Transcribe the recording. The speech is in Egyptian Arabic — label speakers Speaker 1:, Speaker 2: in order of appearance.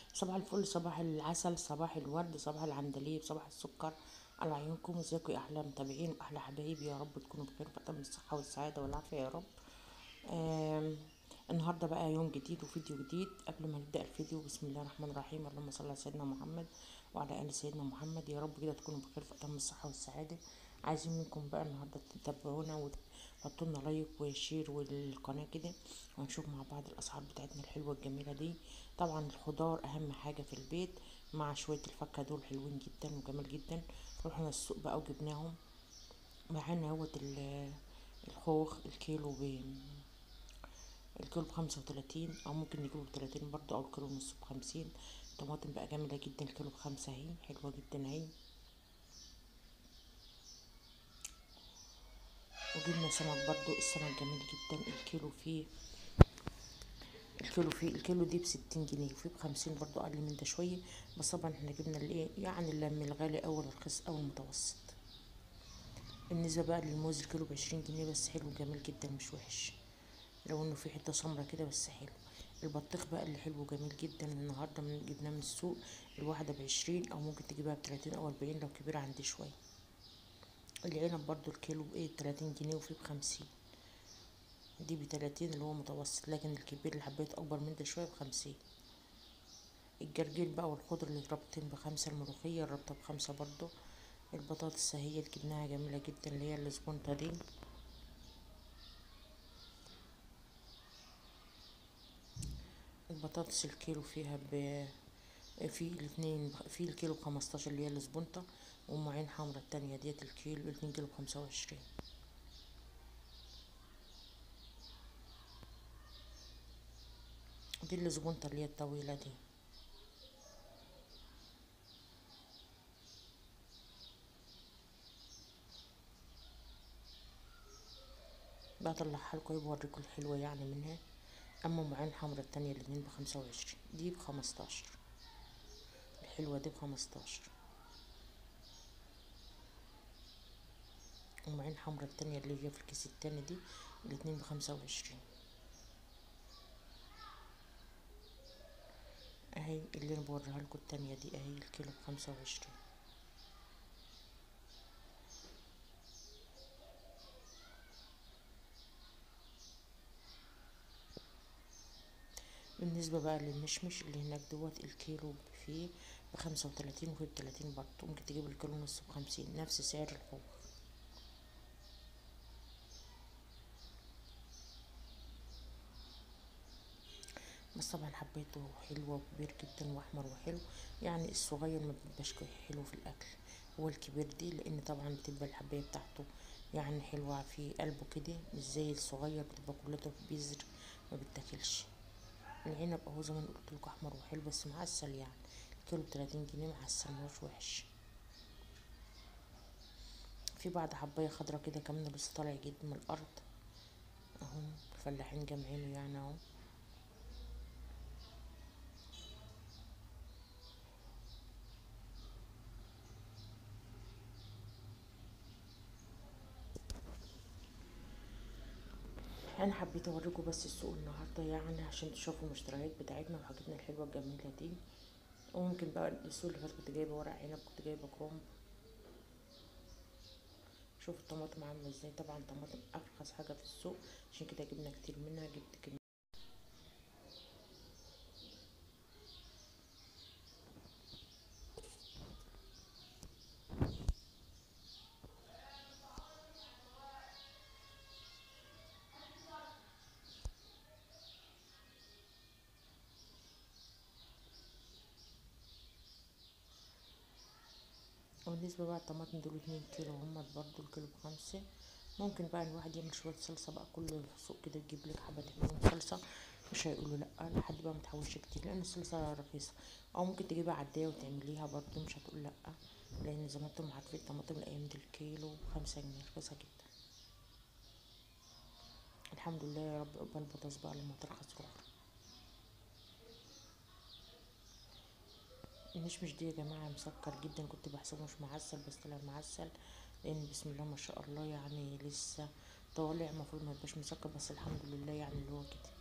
Speaker 1: صباح الفل صباح العسل صباح الورد صباح العندليب صباح السكر على عيونكم ازيكم يا احلى متابعين واحلى حبايبي يا رب تكونوا بخير فتم الصحه والسعاده والعافيه يا رب آم، النهارده بقى يوم جديد وفيديو جديد قبل ما نبدا الفيديو بسم الله الرحمن الرحيم اللهم صل على سيدنا محمد وعلى ال سيدنا محمد يا رب كده تكونوا بخير فتم الصحه والسعاده عايزين منكم بقى النهارده تتابعونا وتحطوا لنا لايك وشير والقناه كده ونشوف مع بعض الاسعار بتاعتنا الحلوه الجميله دي طبعا الخضار اهم حاجه في البيت مع شويه الفاكهه دول حلوين جدا وجمال جدا رحنا السوق بقى وجبناهم معانا اهوت ال- الخوخ الكيلو ب الكيلو بخمسة وتلاتين أو ممكن نجيبه بتلاتين برضه أو الكيلو نص بخمسين طماطم بقى جامدة جدا الكيلو بخمسة اهي حلوة جدا اهي وجبنا سمك برضه السمك جميل جدا الكيلو فيه الكيلو فيه الكيلو دي بستين جنيه وفيه بخمسين برضه أقل من ده شوية بس طبعا احنا جبنا الايه يعني اللي من الغالي أو الرخيص أو المتوسط بالنسبة بقى للموز الكيلو بعشرين جنيه بس حلو جميل جدا مش وحش لو انه في حته سمرة كده بس حلو البطيخ بقى اللي حلو جميل جدا النهارده من جبناه من السوق الواحده بعشرين او ممكن تجيبها بتلاتين او اربعين لو كبيره عندي شويه العنب برضو الكيلو بايه بتلاتين جنيه وفيه بخمسين دي بتلاتين اللي هو متوسط لكن الكبير اللي حبيت اكبر من ده شويه بخمسين الجرجير بقى والخضر اللي ربطين بخمسة الملوخية الربطة بخمسة برضو البطاطس هي اللي جبناها جميلة جدا اللي هي الاسبونتا دي البطاطس الكيلو فيها ب في الاتنين في الكيلو بخمستاشر اللي هي الاسبونتا وام عين حمرا التانية ديت الكيلو الاتنين كيلو بخمسة وعشرين دي الاسبونتا اللي هي الطويلة دي بطلعها لكم بوريكم الحلوة يعني منها اما ام عين حمرا التانية الاتنين بخمسة وعشرين دي بخمستاشر الحلوة دي بخمستاشر ام عين حمرا التانية اللي هي في الكيس التاني دي الاتنين بخمسة وعشرين اهي اللي انا بوريها لكم التانية دي اهي الكيلو بخمسة وعشرين بالنسبة بقى للمشمش اللي هناك دوت الكيلو فيه بخمسة وتلاتين وفيه بتلاتين برضه ممكن تجيب الكيلو نص بخمسين نفس سعر الخوخ بس طبعا حبيته حلو وكبير جدا واحمر وحلو يعني الصغير ما بيبقاش حلو في الاكل هو الكبير دي لان طبعا بتبقى الحبايه بتاعته يعني حلوه في قلبه كده مش زي الصغير بتبقى كلته بيزر ما بتاكلش العنب اهو زي ما قلت لكم احمر وحلو بس معسل يعني الكيلو بتلاتين جنيه معسل مش وحش في بعض حبايه خضرا كده كمان لسه طالع جديد من الارض اهو الفلاحين جامعينه يعني اهو انا حبيت اوريكم بس السوق النهارده يعني عشان تشوفوا المشتريات بتاعتنا وحاجتنا الحلوه الجميله دي وممكن بقى السوق اللي فات كنت جايبه ورق عنب كنت جايبه كرومب شوفوا الطماطم عامله ازاي طبعا الطماطم ارخص حاجه في السوق عشان كده جبنا كتير منها جبت كمية وبالنسبة بقى الطماطم دول اتنين كيلو هما برضو الكيلو بخمسة ممكن بقى الواحد يعمل شوية صلصة بقى كل سوق كده تجيب لك حبة تعملهم صلصة مش هيقولوا لأ لحد بقى متحوش كتير لأن الصلصة رخيصة أو ممكن تجيبها عادية وتعمليها برضو مش هتقول لأ لأن زي ما انتم عارفين الطماطم الأيام دي الكيلو بخمسة جنيه رخيصة جدا الحمد لله يا رب قبل البطاطس بقى لما ترخص أخرى المشمش دي يا جماعة مسكر جدا كنت بحسبه مش معسل بس طلع معسل لان بسم الله ما شاء الله يعني لسه طالع المفروض ما يبقاش مسكر بس الحمد لله يعني اللي هو كده